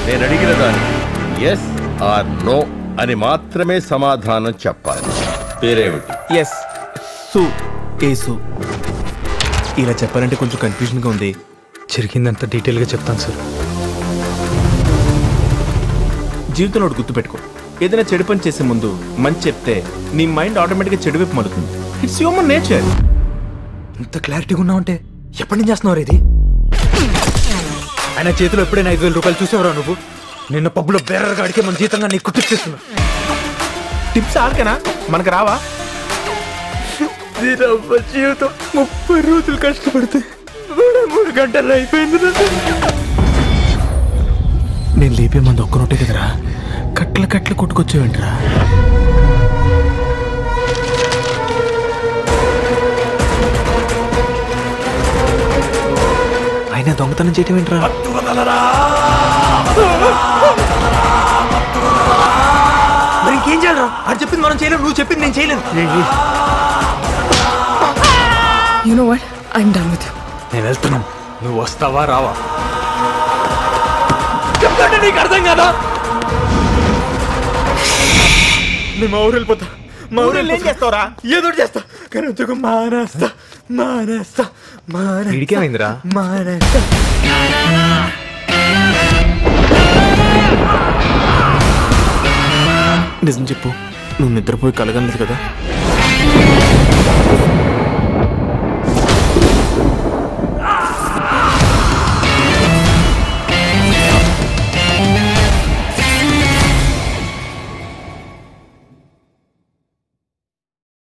నేను అడిగిన దానికి ఎస్ ఆర్ నో అని మాత్రమే సమాధానం చెప్పాలి పేరేమిటి ఎస్ సు ఏసు ఇలా చెప్పాలంటే కొంచెం కన్ఫ్యూజన్గా ఉంది జరిగిందంత డీటెయిల్గా చెప్తాను సార్ జీవితంలో ఒకటి గుర్తుపెట్టుకో ఏదైనా చెడు పని చేసే ముందు మంచి చెప్తే నీ మైండ్ ఆటోమేటిక్గా చెడు వైపు మలుతుంది ఇట్స్ హ్యూమన్ నేచర్ ఇంత క్లారిటీగా ఉన్నావంటే ఎప్పటి నుంచి చేస్తున్నావు ఇది ఆయన చేతిలో ఎప్పుడైనా ఐదు వేల రూపాయలు చూసేవరా నువ్వు నిన్న పబ్బులో బేరర్ గాడికి మన జీతంగా నీకు కుట్టిస్తున్నా టిప్స్ ఆడికేనా మనకు రావా జీవితం ముప్పై రోజులు కష్టపడితే మూడే మూడు గంటల్లో అయిపోయింది నేను లేపే మంది ఒక్క నోటే కదరా కట్ల కట్ల కొట్టుకొచ్చేవేంట్రా అయినా దొంగతనం చేయటం ఏంట్రా మరి ఇంకేం చేయాలరా అది చెప్పింది మనం చేయలేము నువ్వు చెప్పింది నేను చేయలేను You know what? I'm done with you. నేను వెళ్తున్నాను నువ్వు వస్తావా రావా చెప్తాంటే నీకు అర్థం కదా నేను మా ఊరు వెళ్ళిపోతా మా ఊరు ఏం చేస్తావురా ఏదో ఒకటి చేస్తా కానీ ఉద్యోగం మానేస్తా మానేస్తా మానేస్తా వీడికేమైందిరా మానేస్తా నిజం చెప్పు నువ్వు నిద్రపోయి కలగలేదు కదా